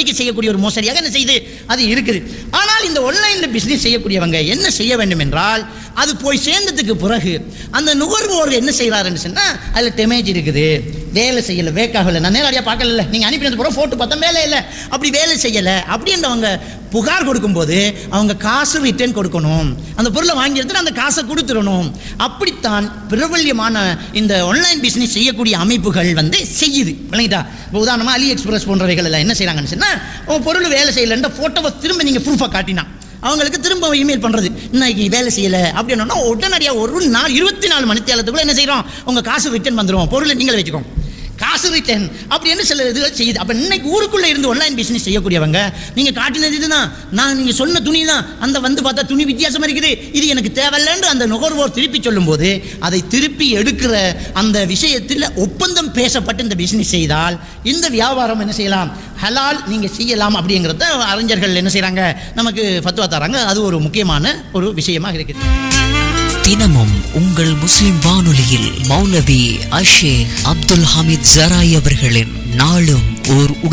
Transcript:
நம்பிக்கை செய்யக்கூடிய ஒரு மோசடியாக என்ன செய்யுது அது இருக்குது ஆனால் இந்த ஆன்லைனில் பிஸ்னஸ் செய்யக்கூடியவங்க என்ன செய்ய வேண்டும் என்றால் அது போய் சேர்ந்ததுக்கு பிறகு அந்த நுகர்வோர் என்ன செய்கிறாருன்னு சொன்னால் அதில் டெமேஜ் இருக்குது வேலை செய்யலை வேக்காகல நான் நேரடியாக பார்க்கல நீங்கள் அனுப்பினது பிறகு ஃபோட்டோ பார்த்தா வேலை இல்லை அப்படி வேலை செய்யலை அப்படின்றவங்க புகார் கொடுக்கும்போது அவங்க காசு ரிட்டர்ன் கொடுக்கணும் அந்த பொருளை வாங்கி எடுத்துட்டு அந்த காசை கொடுத்துடணும் அப்படித்தான் பிரபல்யமான இந்த ஆன்லைன் பிஸ்னஸ் செய்யக்கூடிய அமைப்புகள் வந்து செய்யுது விளங்கிட்டா இப்போ உதாரணமாக அலி எக்ஸ்பிரஸ் போன்றவைகள் எல்லாம் என்ன செய்கிறாங்கன்னு சொன்னால் உங்கள் பொருள் வேலை செய்யலைன்ற ஃபோட்டோவை திரும்ப நீங்கள் ப்ரூஃபாக காட்டினா அவங்களுக்கு திரும்ப இமெயில் பண்ணுறது இன்னைக்கு வேலை செய்யலை அப்படின்னா உடனடியாக ஒரு நாள் இருபத்தி நாலு மணி தேலத்துக்குள்ள என்ன செய்கிறோம் உங்கள் காசு ரிட்டர்ன் வந்துடும் பொருளை நீங்களே வச்சுக்கோங்க காசு ரிட்டர்ன் அப்படி என்ன சில இதுகள் செய்யுது அப்போ இன்னைக்கு ஊருக்குள்ளே இருந்து ஆன்லைன் பிஸ்னஸ் செய்யக்கூடியவங்க நீங்கள் காட்டினது இதுதான் நான் நீங்கள் சொன்ன துணி தான் அந்த வந்து பார்த்தா துணி வித்தியாசமா இருக்குது இது எனக்கு தேவையில்லைன்னு அந்த நுகர்வோர் திருப்பி சொல்லும்போது அதை திருப்பி எடுக்கிற அந்த விஷயத்தில் ஒப்பந்தம் பேசப்பட்டு இந்த பிஸ்னஸ் செய்தால் இந்த வியாபாரம் என்ன செய்யலாம் ஹலால் நீங்கள் செய்யலாம் அப்படிங்கிறத அறிஞர்கள் என்ன செய்கிறாங்க நமக்கு ஃபத்வா தராங்க அது ஒரு முக்கியமான ஒரு விஷயமாக இருக்குது தினமும் உங்கள் முஸ்லிம் வானொலியில் மௌலவி அஷேக் அப்துல் ஹமீத் ஜராய் அவர்களின் நாளும் ஓர்